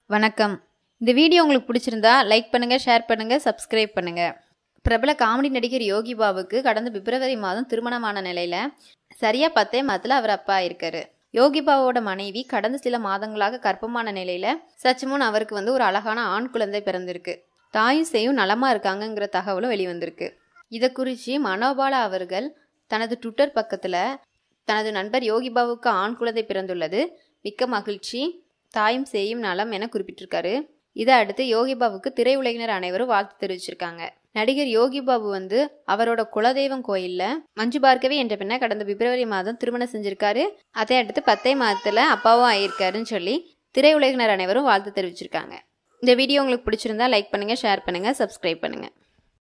வணக்கம் இந்த வீடியோ உங்களுக்கு பிடிச்சிருந்தா லைக் பண்ணுங்க ஷேர் பண்ணுங்க சப்ஸ்கிரைப் பண்ணுங்க பிரபல காமெடி நடிகர் யோகி பாபுக்கு கடந்த பிப்ரவரி மாதம் திருமணமான நிலையில சரியா பத்தே மாதத்துல அவர் அப்பா ஆயிருக்காரு யோகி பாபுவோட மனைவி கடந்த சில மாதங்களாக கர்ப்பமான நிலையில சற்று முன் அவருக்கு வந்து ஒரு அழகான ஆண் குழந்தை பிறந்திருக்கு தாயும் சேயும் நலமா இருக்காங்கங்கிற தகவலும் வெளிவந்திருக்கு இதை குறித்து மனோபாலா அவர்கள் தனது ட்விட்டர் பக்கத்துல தனது நண்பர் யோகி பாபுக்கு ஆண் குழந்தை பிறந்துள்ளது மிக்க மகிழ்ச்சி தாயும் சேயும் நலம் என குறிப்பிட்டிருக்காரு இதை அடுத்து யோகி பாபுக்கு திரையுலகினர் அனைவரும் வாழ்த்து தெரிவிச்சிருக்காங்க நடிகர் யோகி பாபு வந்து அவரோட குலதெய்வம் கோயில்ல மஞ்சு பார்க்கவே என்ற பெண்ணை கடந்த பிப்ரவரி மாதம் திருமணம் செஞ்சிருக்காரு அதை அடுத்து பத்தே மாதத்துல அப்பாவும் ஆயிருக்காருன்னு சொல்லி திரையுலகினர் அனைவரும் வாழ்த்து தெரிவிச்சிருக்காங்க இந்த வீடியோ உங்களுக்கு பிடிச்சிருந்தா லைக் பண்ணுங்க ஷேர் பண்ணுங்க சப்ஸ்கிரைப் பண்ணுங்க